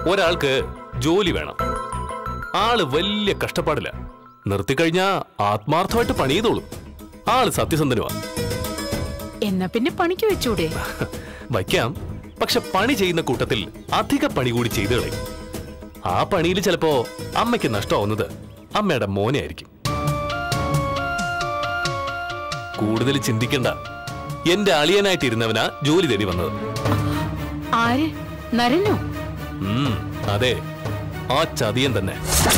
ഒരാൾക്ക് ജോലി വേണം ആള് വലിയ കഷ്ടപ്പാടില്ല നിർത്തിക്കഴിഞ്ഞാ ആത്മാർത്ഥമായിട്ട് പണി ചെയ്തോളും ആള് സത്യസന്ധനുമാ എന്നാ പിന്നെ പണിക്ക് വെച്ചൂടെ വയ്ക്കാം പക്ഷെ പണി ചെയ്യുന്ന കൂട്ടത്തിൽ അധിക പണി കൂടി ചെയ്തു കളയും ആ പണിയിൽ ചിലപ്പോ അമ്മയ്ക്ക് നഷ്ടമാവുന്നത് അമ്മയുടെ മോനെ ആയിരിക്കും കൂടുതൽ ചിന്തിക്കണ്ട എന്റെ അളിയനായിട്ടിരുന്നവനാ ജോലി തേടി വന്നത് ആര് നരനോ ഉം, അതെ ആ ചതിയൻ തന്നെ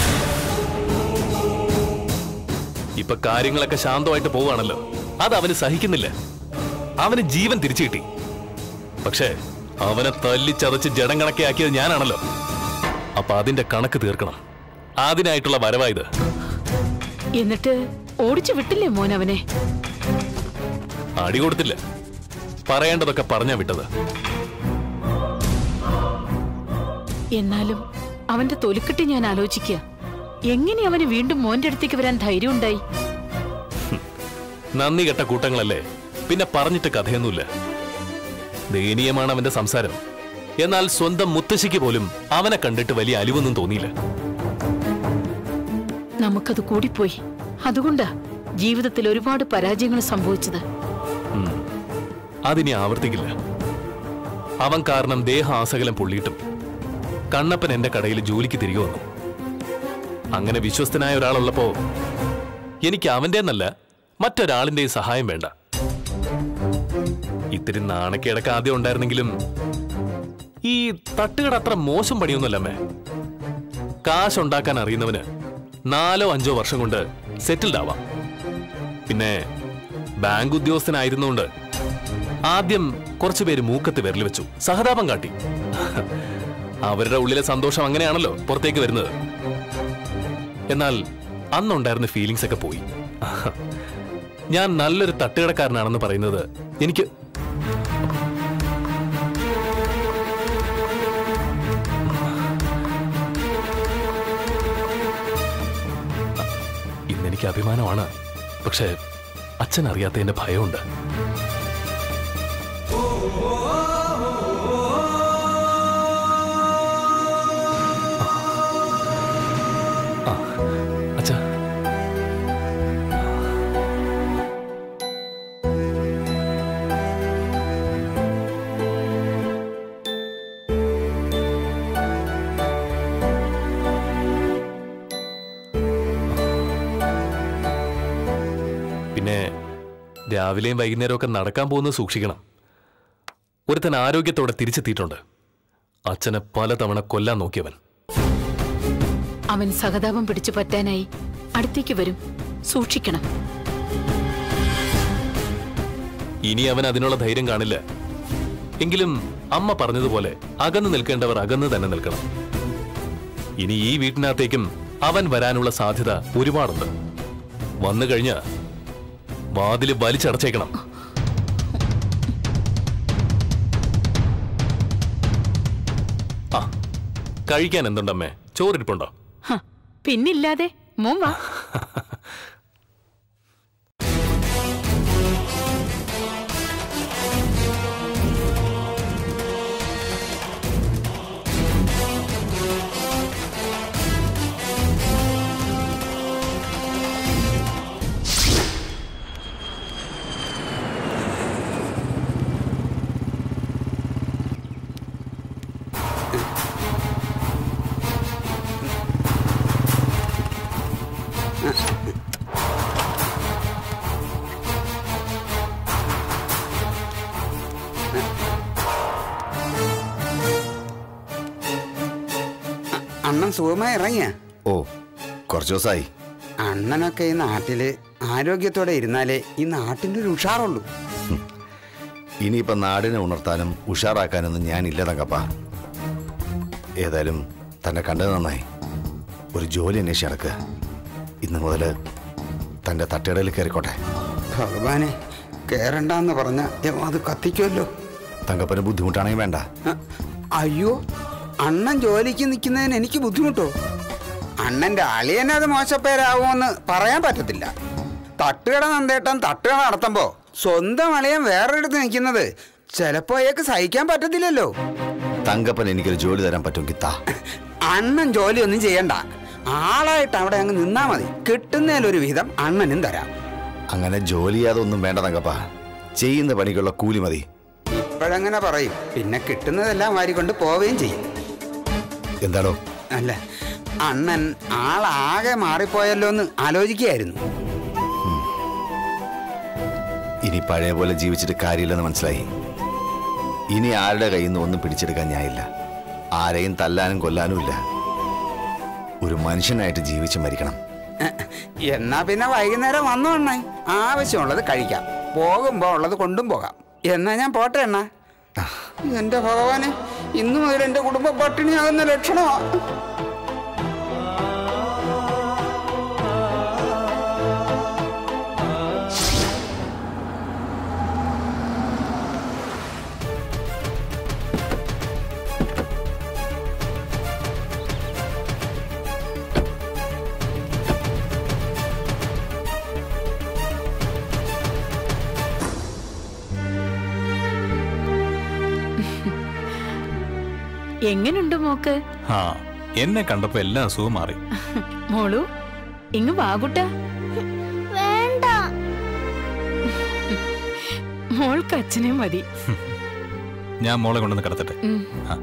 ഇപ്പൊ കാര്യങ്ങളൊക്കെ ശാന്തമായിട്ട് പോവാണല്ലോ അത് അവന് സഹിക്കുന്നില്ല അവന് ജീവൻ തിരിച്ചു കിട്ടി പക്ഷേ അവനെ തല്ലിച്ചതച്ച് ജഡം കണക്കെയാക്കിയത് ഞാനാണല്ലോ അപ്പൊ അതിന്റെ കണക്ക് തീർക്കണം അതിനായിട്ടുള്ള വരവായത് എന്നിട്ട് ഓടിച്ചു വിട്ടില്ലേ മോൻ അവനെ അടി കൊടുത്തില്ല പറയേണ്ടതൊക്കെ പറഞ്ഞാ വിട്ടത് എന്നാലും അവന്റെ തൊലിക്കെട്ടി ഞാൻ ആലോചിക്കുക എങ്ങനെ അവന് വീണ്ടും മോന്റെ അടുത്തേക്ക് വരാൻ ധൈര്യം ഉണ്ടായി നന്ദി കെട്ട കൂട്ടങ്ങളല്ലേ പിന്നെ പറഞ്ഞിട്ട് കഥയൊന്നുമില്ല ദയനീയമാണ് അവന്റെ സംസാരം എന്നാൽ സ്വന്തം മുത്തശ്ശിക്ക് പോലും അവനെ കണ്ടിട്ട് വലിയ അലിവൊന്നും തോന്നിയില്ല നമുക്കത് കൂടിപ്പോയി അതുകൊണ്ടാ ജീവിതത്തിൽ ഒരുപാട് പരാജയങ്ങൾ സംഭവിച്ചത് ഉം. അതിനി ആവർത്തിക്കില്ല അവൻ കാരണം ദേഹാസകലം പൊള്ളിയിട്ടും കണ്ണപ്പൻ എന്റെ കടയിൽ ജോലിക്ക് തിരികെ വന്നു അങ്ങനെ വിശ്വസ്തനായ ഒരാളുള്ളപ്പോ എനിക്ക് അവന്റെ എന്നല്ല മറ്റൊരാളിന്റെയും സഹായം വേണ്ട ഇത്തിരി നാണക്കേടൊക്കെ ആദ്യം ഉണ്ടായിരുന്നെങ്കിലും ഈ തട്ടുകട അത്ര മോശം പണിയൊന്നുമല്ല അമ്മേ കാശുണ്ടാക്കാൻ അറിയുന്നവന് നാലോ അഞ്ചോ വർഷം കൊണ്ട് സെറ്റിൽഡ് ആവാം പിന്നെ ബാങ്ക് ഉദ്യോഗസ്ഥനായിരുന്നുകൊണ്ട് ആദ്യം കുറച്ചു പേര് മൂക്കത്ത് വിരൽ വെച്ചു സഹതാപം കാട്ടി അവരുടെ ഉള്ളിലെ സന്തോഷം അങ്ങനെയാണല്ലോ പുറത്തേക്ക് വരുന്നത് എന്നാൽ അന്നുണ്ടായിരുന്ന ഫീലിങ്സ് ഒക്കെ പോയി ഞാൻ നല്ലൊരു തട്ടുകടക്കാരനാണെന്ന് പറയുന്നത് എനിക്ക് ഇന്നെനിക്ക് അഭിമാനമാണ് പക്ഷേ അച്ഛൻ അറിയാത്തതിന്റെ ഭയമുണ്ട് ആ, അച്ഛാ പിന്നെ രാവിലെയും വൈകുന്നേരവും ഒക്കെ നടക്കാൻ പോകുന്നത് സൂക്ഷിക്കണം ഒരുത്തൻ ആരോഗ്യത്തോടെ തിരിച്ചെത്തിയിട്ടുണ്ട് അച്ഛനെ പലതവണ കൊല്ലാൻ നോക്കിയവൻ അവൻ സഹതാപം പിടിച്ചു പറ്റാനായി അടുത്തേക്ക് വരും സൂക്ഷിക്കണം ഇനി അവൻ അതിനുള്ള ധൈര്യം കാണില്ല എങ്കിലും അമ്മ പറഞ്ഞതുപോലെ അകന്നു നിൽക്കേണ്ടവർ അകന്നു തന്നെ നിൽക്കണം ഇനി ഈ വീട്ടിനകത്തേക്കും അവൻ വരാനുള്ള സാധ്യത ഒരുപാടുണ്ട് വന്നു കഴിഞ്ഞ വാതില് വലിച്ചടച്ചേക്കണം ആ കഴിക്കാൻ എന്തുണ്ടമ്മേ ചോറിരിപ്പുണ്ടോ ഹ, പിന്നില്ലാതെ മോൻ വാ അണ്ണൻ സുഖമായി ഇറങ്ങിയ ഓ കുറച്ചു ദിവസമായി അണ്ണനൊക്കെ ഈ നാട്ടില് ആരോഗ്യത്തോടെ ഇരുന്നാലേ ഈ നാട്ടിന്റെ ഒരു ഉഷാറുള്ളൂ ഇനിയിപ്പം നാടിനെ ഉണർത്താനും ഉഷാറാക്കാനൊന്നും ഞാനില്ല തങ്കപ്പ ഏതായാലും തന്നെ കണ്ടത് നന്നായി ഒരു ജോലി അന്വേഷിച്ച് നടക്കുക ഇന്ന് മുതൽ തൻ്റെ തട്ടുകടയിൽ കയറിക്കോട്ടെ ഭഗവാനെ കേറണ്ടെന്ന് പറഞ്ഞ അത് കത്തിക്കുമല്ലോ തങ്കപ്പന് ബുദ്ധിമുട്ടാണെങ്കിൽ വേണ്ട അ, അയ്യോ അണ്ണൻ ജോലിക്ക് നിൽക്കുന്നതിന് എനിക്ക് ബുദ്ധിമുട്ടോ അണ്ണന്റെ അളിയനത് മോശപ്പേരാവുമെന്ന് പറയാൻ പറ്റത്തില്ല തട്ടുകട നന്ദേട്ടൻ തട്ടുകട നടത്തുമ്പോ സ്വന്തം അളിയൻ വേറൊരിടത്ത് നിൽക്കുന്നത് ചിലപ്പോ അയാൾക്ക് സഹിക്കാൻ പറ്റത്തില്ലല്ലോ തങ്കപ്പൻ എനിക്കൊരു ജോലി തരാൻ പറ്റുമെങ്കിൽ താ അണ്ണൻ ജോലിയൊന്നും ചെയ്യണ്ട ആളായിട്ട് അവിടെ അങ്ങ് നിന്നാ മതി കിട്ടുന്നതിലൊരു വിധം അണ്ണനും തരാം അങ്ങനെ ജോലി ചെയ്യാതെ ഒന്നും വേണ്ട തങ്കപ്പ ചെയ്യുന്ന പണിക്കുള്ള കൂലി മതി ഇപ്പോഴങ്ങനെ പറയും പിന്നെ കിട്ടുന്നതെല്ലാം വാരിക്കൊണ്ട് പോവുകയും ചെയ്യും എന്താണോ അല്ല അണ്ണൻ ആളാകെ മാറിപ്പോയല്ലോ എന്ന് ആലോചിക്കുകയായിരുന്നു ഇനി പഴയ പോലെ ജീവിച്ചിട്ട് കാര്യമില്ലെന്ന് മനസ്സിലായി ഇനി ആരുടെ കയ്യിൽ നിന്ന് ഒന്നും പിടിച്ചെടുക്കാൻ ഞാനില്ല ആരെയും തല്ലാനും കൊല്ലാനും ഇല്ല ഒരു മനുഷ്യനായിട്ട് ജീവിച്ച് മരിക്കണം എന്നാ പിന്നെ വൈകുന്നേരം വന്നു അണ്ണേ ആവശ്യമുള്ളത് കഴിക്കാം പോകുമ്പോ ഉള്ളത് കൊണ്ടും പോകാം എന്നാ ഞാൻ പോട്ടെ അണ്ണ എന്റെ ഭഗവാനെ ഇന്നു മുതൽ എന്റെ കുടുംബ പട്ടിണിയാകുന്ന ലക്ഷണമാ എങ്ങനുണ്ട് മോക്ക് ആ എന്നെ കണ്ടപ്പോ എല്ലാ അസുഖവും മാറി മോളു ഇങ്ങ് വാകുട്ട വേണ്ട മോൾക്ക് അച്ഛനെ മതി ഞാൻ മോളെ കൊണ്ടുവന്ന് കിടത്തട്ടെ ഉം. ആ.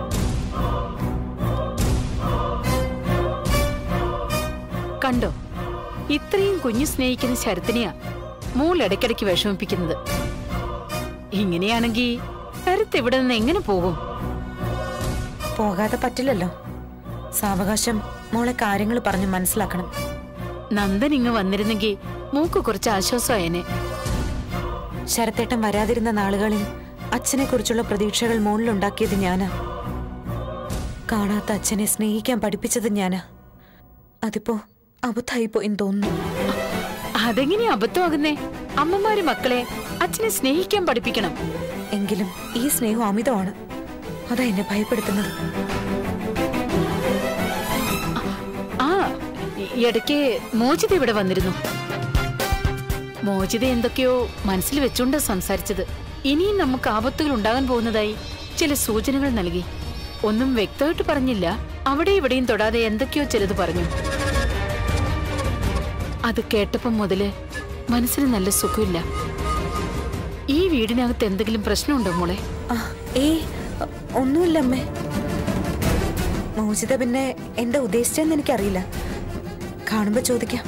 കണ്ടോ ഇത്രയും കുഞ്ഞു സ്നേഹിക്കുന്ന ശരത്തിനെയാ മോൾ ഇടയ്ക്കിടയ്ക്ക് വിഷമിപ്പിക്കുന്നത് ഇങ്ങനെയാണെങ്കി ശരത്ത് ഇവിടെ നിന്ന് എങ്ങനെ പോകും പോകാതെ പറ്റില്ലല്ലോ സാവകാശം മോളെ കാര്യങ്ങൾ പറഞ്ഞ് മനസ്സിലാക്കണം നന്ദൻ ഇങ്ങ് വന്നിരുന്നെങ്കിൽ മൂക്ക് കുറച്ച് ആശ്വാസമായേനെ ശരത്തേട്ടൻ വരാതിരുന്ന നാളുകളിൽ അച്ഛനെ കുറിച്ചുള്ള പ്രതീക്ഷകൾ മോളിലുണ്ടാക്കിയത് ഞാനാ കാണാത്ത അച്ഛനെ സ്നേഹിക്കാൻ പഠിപ്പിച്ചത് ഞാനാ അതിപ്പോ അബദ്ധായിപ്പോയെന്ന് തോന്നുന്നു അതെങ്ങനെയാ അബദ്ധമാകുന്നേ അമ്മമാര് മക്കളെ അച്ഛനെ സ്നേഹിക്കാൻ പഠിപ്പിക്കണം എങ്കിലും ഈ സ്നേഹം അമിതമാണ് അതാ എന്നെ ഭയപ്പെടുത്തുന്നത് ആ ഇ- ഇടയ്ക്ക് മോചിത ഇവിടെ വന്നിരുന്നു മോചിത എന്തൊക്കെയോ മനസ്സിൽ വെച്ചുകൊണ്ട് സംസാരിച്ചത് ഇനിയും നമുക്ക് ആപത്തുകൾ ഉണ്ടാകാൻ പോകുന്നതായി ചില സൂചനകൾ നൽകി ഒന്നും വ്യക്തമായിട്ട് പറഞ്ഞില്ല അവിടെ ഇവിടെയും തൊടാതെ എന്തൊക്കെയോ ചിലത് പറഞ്ഞു അത് കേട്ടപ്പം മുതല് മനസ്സിന് നല്ല സുഖമില്ല ഈ വീടിനകത്ത് എന്തെങ്കിലും പ്രശ്നമുണ്ടോ മോളെ ആ, ഏയ് അ, ഒന്നുമില്ല അമ്മേ മോചിത പിന്നെ എന്താ ഉദ്ദേശിച്ചെന്ന് എനിക്കറിയില്ല കാണുമ്പോ ചോദിക്കാം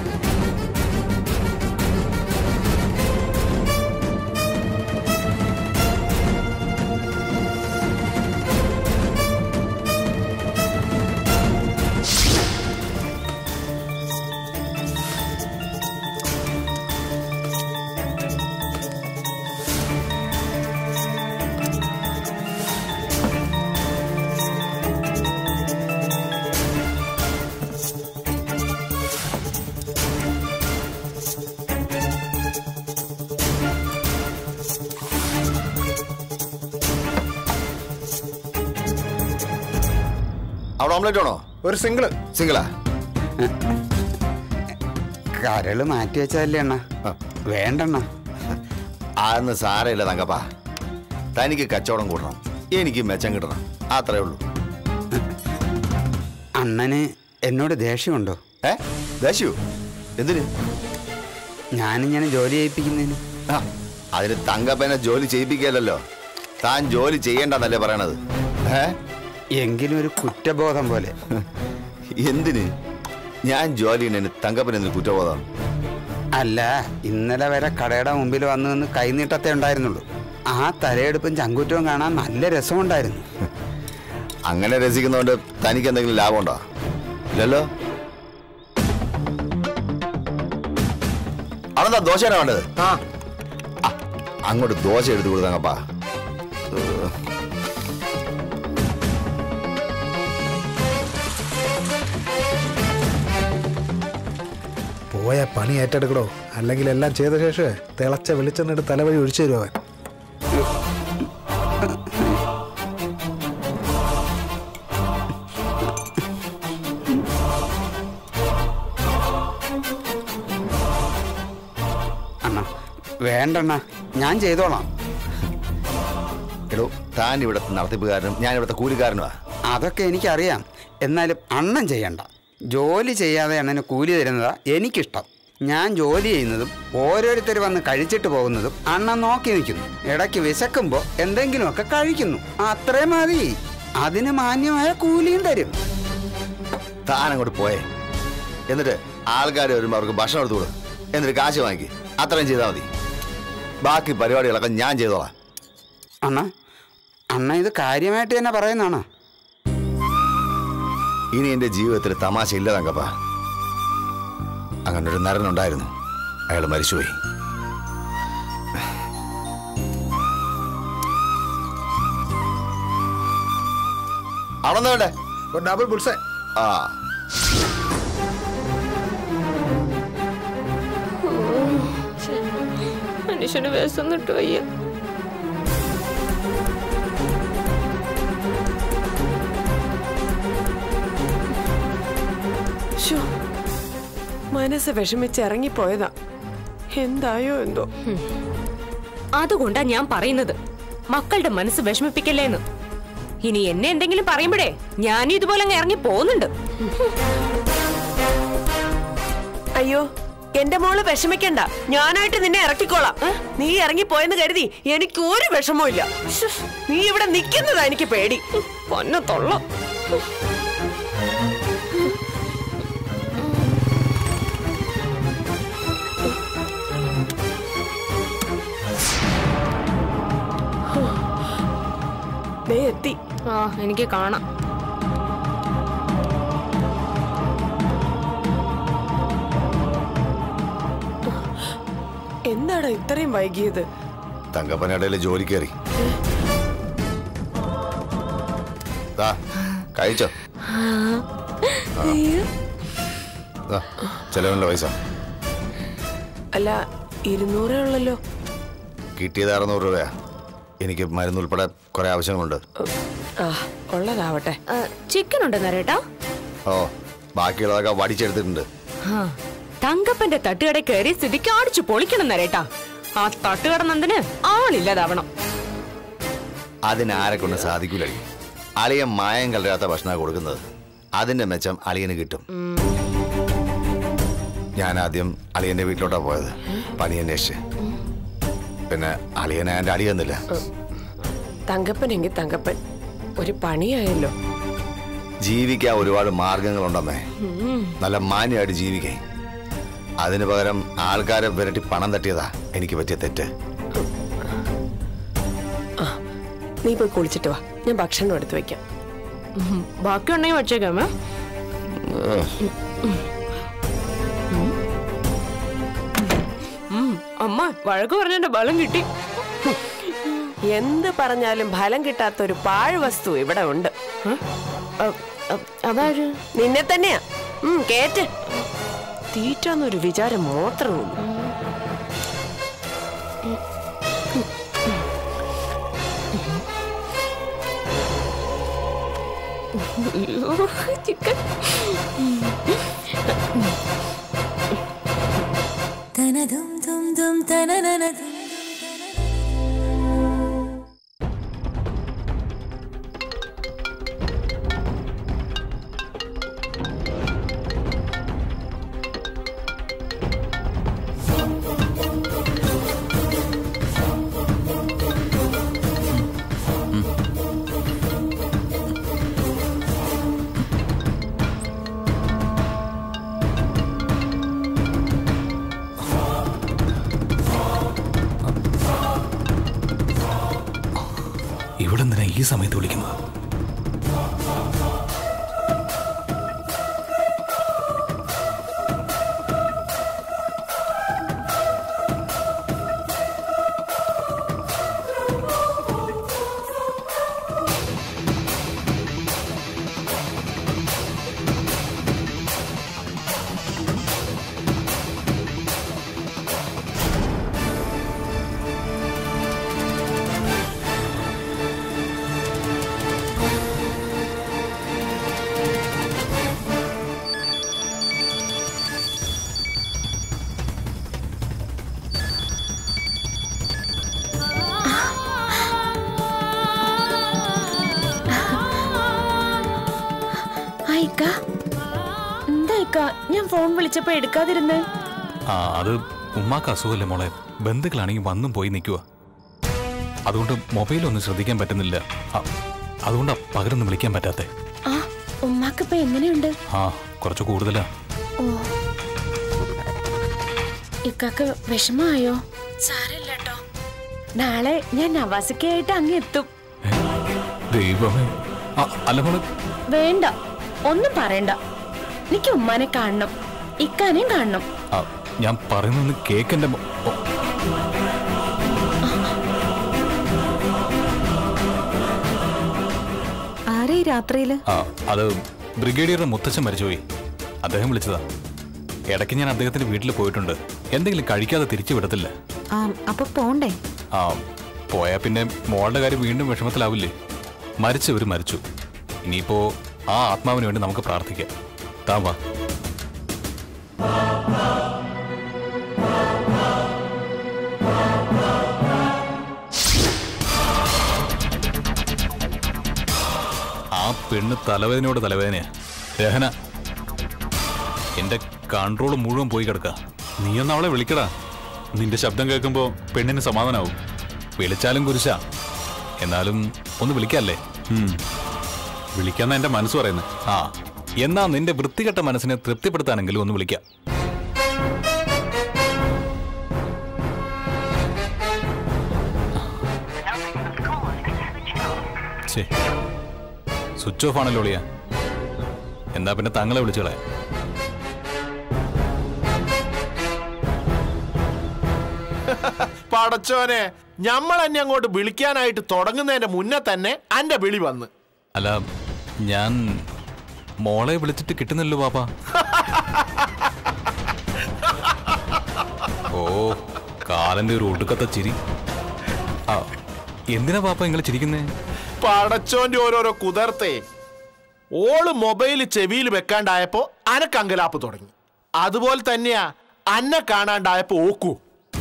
അവിടെ ഓംലെറ്റ് ആണോ ഒരു സിംഗിള് സിംഗിളാ കരള് മാറ്റി വെച്ചതല്ലേ അണ്ണ വേണ്ടണ്ണ അന്ന് സാരമില്ല തങ്കപ്പ തനിക്ക് കച്ചവടം കൂട്ടണം എനിക്ക് മെച്ചം കിട്ടണം അത്രേ ഉള്ളൂ അണ്ണന് എന്നോട് ദേഷ്യമുണ്ടോ ഏ ദേശു എന്തിന് ഞാനിങ്ങനെ ജോലി ചെയ്യിപ്പിക്കുന്നതിന് ആ, അതിന് തങ്കപ്പനെ ജോലി ചെയ്യിപ്പിക്കല്ലോ താൻ ജോലി ചെയ്യേണ്ടെന്നല്ലേ പറയണത് ഏ എങ്കിലും ഒരു കുറ്റബോധം പോലെ എന്തിന് ഞാൻ ജോലി ചെയ്യുന്നതിന് തങ്കപ്പൻ എന്തിന് കുറ്റബോധം അല്ല ഇന്നലെ വരെ കടയുടെ മുമ്പിൽ വന്നു നിന്ന് കൈനീട്ടത്തെ ഉണ്ടായിരുന്നുള്ളൂ ആ തലയെടുപ്പും ചങ്കൂറ്റവും കാണാൻ നല്ല രസമുണ്ടായിരുന്നു അങ്ങനെ രസിക്കുന്നതുകൊണ്ട് തനിക്ക് എന്തെങ്കിലും ലാഭമുണ്ടോ ഇല്ലല്ലോ അതെന്താ ദോശയാണോ വേണ്ടത് ആ ആ, അങ്ങോട്ട് ദോശ എടുത്തു കൊടുത്തങ്ങപ്പാ പോയ പണി ഏറ്റെടുക്കടോ അല്ലെങ്കിൽ എല്ലാം ചെയ്ത ശേഷം തിളച്ച വെളിച്ചെണ്ണിട്ട് തലവഴി ഒഴിച്ചു തരും അവൻ അണ്ണ വേണ്ടണ്ണ ഞാൻ ചെയ്തോളാം എടോ താൻ ഇവിടുത്തെ നടത്തിപ്പുകാരനും ഞാൻ ഇവിടുത്തെ കൂലിക്കാരനുമാ അതൊക്കെ എനിക്കറിയാം എന്നാലും അണ്ണൻ ചെയ്യണ്ട ജോലി ചെയ്യാതെ അണ്ണന് കൂലി തരുന്നതാ എനിക്കിഷ്ടം ഞാൻ ജോലി ചെയ്യുന്നതും ഓരോരുത്തർ വന്ന് കഴിച്ചിട്ട് പോകുന്നതും അണ്ണൻ നോക്കി നിൽക്കുന്നു ഇടയ്ക്ക് വിശക്കുമ്പോൾ എന്തെങ്കിലുമൊക്കെ കഴിക്കുന്നു അത്രേ മതി അതിന് മാന്യമായ കൂലിയും തരും താൻ അങ്ങോട്ട് പോയേ എന്നിട്ട് ആൾക്കാർ വരുമ്പോൾ അവർക്ക് ഭക്ഷണം എടുത്തു കൊടുക്കും എന്നിട്ട് കാശ് വാങ്ങിക്ക് അത്രയും ചെയ്താൽ മതി ബാക്കി പരിപാടികളൊക്കെ ഞാൻ ചെയ്തോളാം അണ്ണ അണ്ണ ഇത് കാര്യമായിട്ട് തന്നെ പറയുന്നതാണോ ഇനി എൻ്റെ ജീവിതത്തിൽ തമാശ ഇല്ല തങ്കപ്പ അങ്ങനെ ഒരു നരനുണ്ടായിരുന്നു അയാൾ മരിച്ചുപോയി അവിടെ വേണ്ടേ ഒരു ഡബിൾ ബുൾസേ ആ മനുഷ്യന് വിശന്നിട്ട് വയ്യ ശ്ശോ, മനസ്സ് വിഷമിച്ച് ഇറങ്ങിപ്പോയതാ എന്തായോ എന്തോ അതുകൊണ്ടാ ഞാൻ പറയുന്നത് മക്കളുടെ മനസ്സ് വിഷമിപ്പിക്കല്ലേന്ന് ഇനി എന്നെ എന്തെങ്കിലും പറയുമ്പോഴേ ഞാനും ഇതുപോലെ അങ്ങ് ഇറങ്ങി പോകുന്നുണ്ട് അയ്യോ എന്റെ മോള് വിഷമിക്കണ്ട ഞാനായിട്ട് നിന്നെ ഇറക്കിക്കോളാം ഏ? നീ ഇറങ്ങിപ്പോയെന്ന് കരുതി എനിക്ക് ഒരു വിഷമവും ഇല്ല ശ്ശ്, നീ ഇവിടെ നിൽക്കുന്നതാ എനിക്ക് പേടി പൊന്ന തൊള്ള ദേ എത്തി ആ എനിക്ക് കാണാം എന്താടാ ഇത്രയും വൈകിയത് തങ്കപ്പനടയിൽ ജോലി കയറി ദാ, കഴിച്ചോ ദാ, ചെലവിനുള്ള പൈസ അല്ല ഇരുന്നൂറേ ഉള്ളല്ലോ കിട്ടിയത് അറുന്നൂറ് രൂപയാ എനിക്ക് മരുന്നുൾപ്പെടെ കുറെ ആവശ്യങ്ങളുണ്ട് ആ ഉള്ളതാവട്ടെ ചിക്കൻ ഉണ്ട് നരേട്ടാ ഓ ബാക്കിയുള്ളതൊക്കെ വടിച്ചെടുത്തിട്ടുണ്ട് ആ, തങ്കപ്പന്റെ തട്ടുകട കയറി സ്ഥിതിക്ക് അടിച്ചു പൊളിക്കണം നരേട്ടാ ആ തട്ടുകട നന്ദന് ആളില്ലാതാവണം അതിനാരെ കൊണ്ട് സാധിക്കൂലടി അളിയൻ മായം കലരാത്ത ഭക്ഷണം കൊടുക്കുന്നത് അതിന്റെ മെച്ചം അളിയന് കിട്ടും ഞാൻ ആദ്യം അളിയന്റെ വീട്ടിലോട്ടാ പോയത് പണി അന്വേഷിച്ച് പിന്നെ അളിയനെ എൻ്റെ അടി തന്നില്ല തങ്കപ്പനെങ്കിൽ തങ്കപ്പൻ ഒരു പണിയായല്ലോ ജീവിക്കാൻ ഒരുപാട് മാർഗങ്ങളുണ്ടമ്മേ നല്ല മാന്യമായിട്ട് ജീവിക്കേ അതിനു പകരം ആൾക്കാരെ വിരട്ടി പണം തട്ടിയതാ എനിക്ക് പറ്റിയ തെറ്റ് നീ പോയി കുളിച്ചിട്ട് വാ ഞാൻ ഭക്ഷണം എടുത്തു വെക്കാം ഉം, ബാക്കി ഉണ്ടെങ്കിൽ വച്ചേക്കാമേ അമ്മ വഴക്ക് പറഞ്ഞെന്റെ ബലം കിട്ടി എന്ത് പറഞ്ഞാലും ഫലം കിട്ടാത്ത ഒരു പാഴ് വസ്തു ഇവിടെ ഉണ്ട് അതാര് നിന്നെ തന്നെയാ ഉം, കേറ്റ് തീറ്റാന്നൊരു വിചാരം മാത്രമേ ഉള്ളൂ ചിക്കൻ ഇക്ക എന്താ ഇക്ക ഞാൻ ഫോൺ വിളിച്ചപ്പോ എടുക്കാതിരുന്നേ ആ അത് ഉമ്മാക്ക് അസുഖമല്ലേ മോളെ ബന്ധുക്കളാണെങ്കിൽ വന്നും പോയി നിൽക്കുക അതുകൊണ്ട് മൊബൈലൊന്നും ശ്രദ്ധിക്കാൻ പറ്റുന്നില്ല ആ, അതുകൊണ്ടാ പകരൊന്നും വിളിക്കാൻ പറ്റാത്തെ ആ ഉമ്മാക്കിപ്പോ എങ്ങനെയുണ്ട് ആ കുറച്ച് കൂടുതലാ ഓ ഇക്കാക്ക് വിഷമായോ സാരമില്ല കേട്ടോ നാളെ ഞാൻ നവാസിക്കയായിട്ട് അങ്ങ് എത്തും ദൈവമേ ആ, അല്ല മോളെ വേണ്ട ഒന്നും പറയണ്ട എനിക്ക് ഉമ്മാനെ കാണണം ഇക്കാനെയും കാണണം ആ, ഞാൻ പറയുന്നൊന്ന് കേക്കെന്റെ മോ- ഓ, ആരെ ഈ രാത്രിയില് ആ അത് ബ്രിഗേഡിയറുടെ മുത്തച്ഛൻ മരിച്ചുപോയി അദ്ദേഹം വിളിച്ചതാ ഇടയ്ക്ക് ഞാൻ അദ്ദേഹത്തിന്റെ വീട്ടിൽ പോയിട്ടുണ്ട് എന്തെങ്കിലും കഴിക്കാതെ തിരിച്ചു വിടത്തില്ല ആ അപ്പൊ പോണ്ടേ ആ പോയാ പിന്നെ മോളുടെ കാര്യം വീണ്ടും വിഷമത്തിലാവില്ലേ മരിച്ചവർ മരിച്ചു ഇനിയിപ്പോ ആ ആത്മാവിന് വേണ്ടി നമുക്ക് പ്രാർത്ഥിക്കാം താ വാ ആ പെണ്ണ് തലവേദനയോട് തലവേദനയാ രഹന എന്റെ കൺട്രോൾ മുഴുവൻ പോയി കിടക്ക നീയൊന്ന് അവളെ വിളിക്കടാ നിന്റെ ശബ്ദം കേൾക്കുമ്പോ പെണ്ണിന് സമാധാനാവും വിളിച്ചാലും കുരിശ എന്നാലും ഒന്ന് വിളിക്കല്ലേ വിളിക്കാന്ന എന്റെ മനസ്സ് പറയുന്നത് ആ എന്നാ നിന്റെ വൃത്തികെട്ട മനസ്സിനെ തൃപ്തിപ്പെടുത്താനെങ്കിലും ഒന്ന് വിളിക്കാം ഛേ, സ്വിച്ച് ഓഫ് ആണല്ലോ ഒളിയാ എന്നാ പിന്നെ തങ്ങളെ വിളിച്ചോളെ പടച്ചോനെ ഞമ്മൾ എന്നെ അങ്ങോട്ട് വിളിക്കാനായിട്ട് തുടങ്ങുന്നതിന്റെ മുന്നേ തന്നെ അന്റെ വിളി വന്ന് അല്ല ഞാൻ മോളെ വിളിച്ചിട്ട് കിട്ടുന്നില്ലല്ലോ പാപ്പ ഓ കാലന്റെ ഒരു ഒടുക്കത്തെ ചിരി ആ എന്തിനാ പാപ്പ നിങ്ങൾ ചിരിക്കുന്നേ പടച്ചോന്റെ ഓരോരോ കുതിർത്തേ ഓള് മൊബൈൽ ചെവിയിൽ വെക്കാണ്ടായപ്പോ അനക്ക് അങ്കലാപ്പ് തുടങ്ങി അതുപോലെ തന്നെയാ അന്നെ കാണാണ്ടായപ്പോ ഓക്കു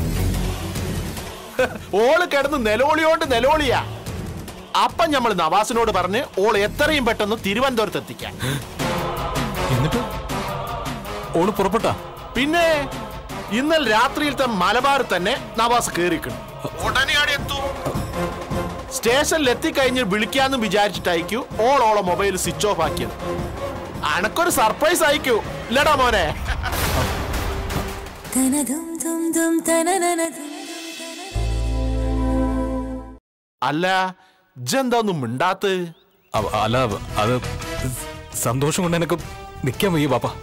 ഓള് കിടന്ന് നിലവിളിയോണ്ട് നിലവിളിയാ അപ്പം നമ്മൾ നവാസിനോട് പറഞ്ഞ് ഓൾ എത്രയും പെട്ടെന്ന് തിരുവനന്തപുരത്ത് എത്തിക്കാൻ എന്നിട്ട് ഓള് പുറപ്പെട്ടാ പിന്നെ ഇന്നലെ രാത്രിയിലത്തെ മലബാർ തന്നെ നവാസ് കേറിക്കണം ഉടനെ അവിടെ എത്തും സ്റ്റേഷനിൽ എത്തിക്കഴിഞ്ഞ് വിളിക്കാന്ന് വിചാരിച്ചിട്ടായിരിക്കും ഓൾ ഓളെ മൊബൈൽ സ്വിച്ച് ഓഫ് ആക്കിയത് അനക്കൊരു സർപ്രൈസ് ആയിക്കൂ ഇല്ലടാ മോനെ അല്ല ഇജെന്താന്നും മിണ്ടാത്ത് അവ- അല്ല അത് സന്തോഷം കൊണ്ട് എനിക്ക് നിൽക്കാൻ വയ്യ പാപ്പ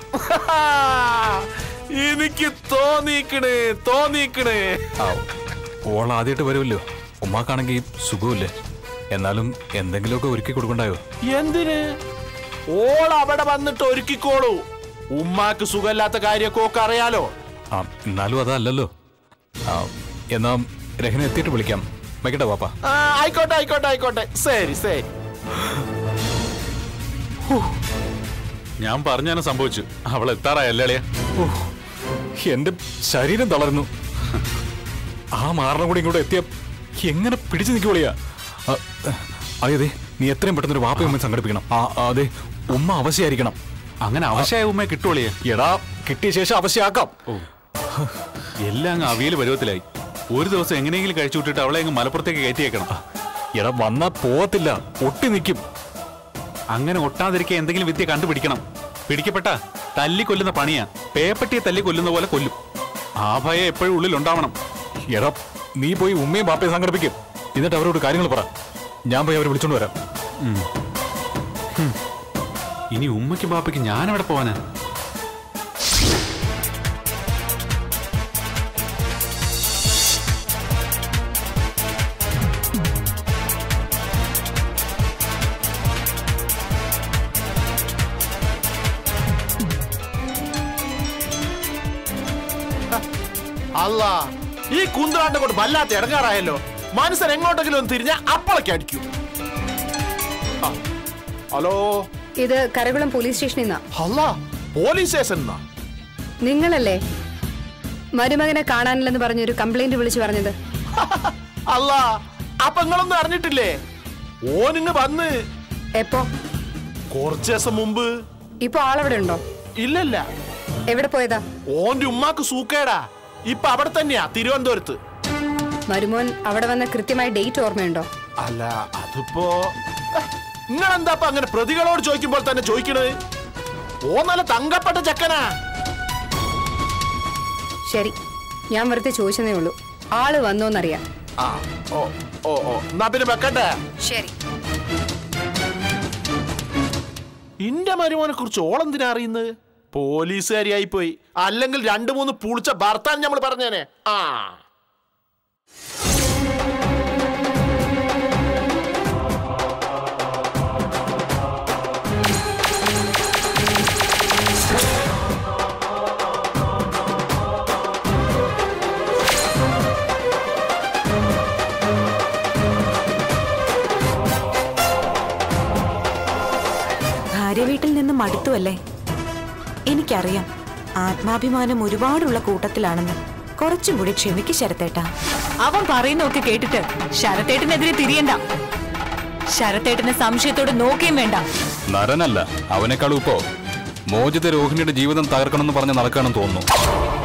എനിക്ക് തോന്നിക്കണ് തോന്നിക്കണ് ആ, ഓൾ ആദ്യമായിട്ട് വരുമല്ലോ ഉമ്മാക്കാണെങ്കിൽ സുഖമില്ലേ എന്നാലും എന്തെങ്കിലുമൊക്കെ ഒരുക്കി കൊടുക്കണ്ടായോ എന്തിന് ഓൾ അവിടെ വന്നിട്ട് ഒരുക്കിക്കോളൂ ഉമ്മാക്ക് സുഖമില്ലാത്ത കാര്യമൊക്കെ ഒക്കെ അറിയാലോ ആ എന്നാലും അതല്ലല്ലോ ആ എന്നാ രഹന എത്തിയിട്ട് വിളിക്കാം വയ്ക്കട്ടെ പാപ്പ ആ, ആയിക്കോട്ടെ ആയിക്കോട്ടെ ആയിക്കോട്ടെ ശരി ശരി ഞാൻ പറഞ്ഞാണ് സംഭവിച്ചു അവൾ എത്താറായല്ലേ അളിയാ? എന്റെ ശരീരം തളർന്നു ആ മാറണം കൂടി ഇങ്ങോട്ട് എത്തിയ എങ്ങനെ പിടിച്ചു നിൽക്കുവളിയാ അതെ അതെ നീ എത്രയും പെട്ടെന്ന് ഒരു വാപ്പയും ഉമ്മയും സംഘടിപ്പിക്കണം ആ ആ, അതെ ഉമ്മ അവശയായിരിക്കണം അങ്ങനെ അവശയായ ഉമ്മയെ കിട്ടുവളിയെ എടാ കിട്ടിയ ശേഷം അവശയാക്കാം എല്ലാം അങ്ങ് അവിയൽ പരുവത്തിലായി ഒരു ദിവസം എങ്ങനെയെങ്കിലും കഴിച്ചു വിട്ടിട്ട് അവളെ അങ്ങ് മലപ്പുറത്തേക്ക് കയറ്റിയേക്കണം എടാ വന്നാ പോവത്തില്ല ഒട്ടി നിൽക്കും അങ്ങനെ ഒട്ടാതിരിക്കാൻ എന്തെങ്കിലും വിദ്യ കണ്ടുപിടിക്കണം പിടിക്കപ്പെട്ട തല്ലി കൊല്ലുന്ന പണിയാ പേപ്പട്ടിയെ തല്ലി കൊല്ലുന്ന പോലെ കൊല്ലും ആ ഭയം എപ്പോഴും ഉള്ളിൽ ഉണ്ടാവണം എടാ നീ പോയി ഉമ്മയും ബാപ്പയും സംഘടിപ്പിക്കും എന്നിട്ട് അവരോട് കാര്യങ്ങൾ പറ ഞാൻ പോയി അവരെ വിളിച്ചോണ്ട് വരാം ഇനി ഉമ്മയ്ക്കും ബാപ്പയ്ക്കും ഞാൻ എവിടെ പോവാനാ അല്ല ഈ കുന്തറാണ്ട് കൊണ്ട് വല്ലാത്ത ഇടങ്ങാറായല്ലോ മനസ്സൻ എങ്ങോട്ടെങ്കിലും ഒന്ന് തിരിഞ്ഞ അപ്പളൊക്കെ അടിക്കൂ ആ, ഹലോ ഇത് കരകുളം പോലീസ് സ്റ്റേഷനിൽ നിന്നാ അല്ല പോലീസ് സ്റ്റേഷൻ നിങ്ങളല്ലേ മരുമകനെ കാണാനില്ലെന്ന് പറഞ്ഞൊരു കംപ്ലൈന്റ് വിളിച്ചു പറഞ്ഞത് അല്ല അപ്പൊ നിങ്ങളൊന്നും അറിഞ്ഞിട്ടില്ലേ ഓനിങ് വന്ന് എപ്പോ കുറച്ച് ദിവസം മുമ്പ് ഇപ്പൊ ആളവിടെ ഉണ്ടോ ഇല്ലല്ല എവിടെ പോയതാ ഓന്റെ ഉമ്മാക്ക് സൂക്കേടാ ഇപ്പൊ അവിടെ തന്നെയാ തിരുവനന്തപുരത്ത് മരുമോൻ അവിടെ വന്ന കൃത്യമായ ഡേറ്റ് ഓർമ്മയുണ്ടോ അല്ല അതിപ്പോ നിങ്ങളെന്താ അങ്ങനെ പ്രതികളോട് ചോദിക്കുമ്പോൾ തന്നെ ചോദിക്കണത് ഓ നല്ല തങ്കപ്പെട്ട ചെക്കനാ ശരി ഞാൻ വെറുതെ ചോദിച്ചതേ ഉള്ളൂ ആള് വന്നോന്നറിയാം ആ ഓ ഓ ഓ എന്നാ പിന്നെ വെക്കട്ടെ ശരി ഇന്റെ മരുമോനെ കുറിച്ച് ഓളെന്തിനാ അറിയുന്നത് പോലീസുകാരിയായി പോയി അല്ലെങ്കിൽ രണ്ടു മൂന്ന് പുളിച്ച ഭർത്താൻ നമ്മൾ പറഞ്ഞേനെ ആ ഭാര്യ വീട്ടിൽ നിന്ന് മടുത്തുവല്ലേ എനിക്കറിയാം ആത്മാഭിമാനം ഒരുപാടുള്ള കൂട്ടത്തിലാണെന്ന് കുറച്ചും കൂടി ക്ഷമിക്ക് ശരത്തേട്ടാ അവൻ പറയുന്നൊക്കെ കേട്ടിട്ട് ശരത്തേട്ടനെതിരെ തിരിയണ്ട ശരത്തേട്ടനെ സംശയത്തോടെ നോക്കുകയും വേണ്ട നരനല്ല അവനേക്കാളും ഇപ്പോ മോചിത രോഹിണിയുടെ ജീവിതം തകർക്കണമെന്ന് പറഞ്ഞ് നടക്കുകയാണെന്ന് തോന്നുന്നു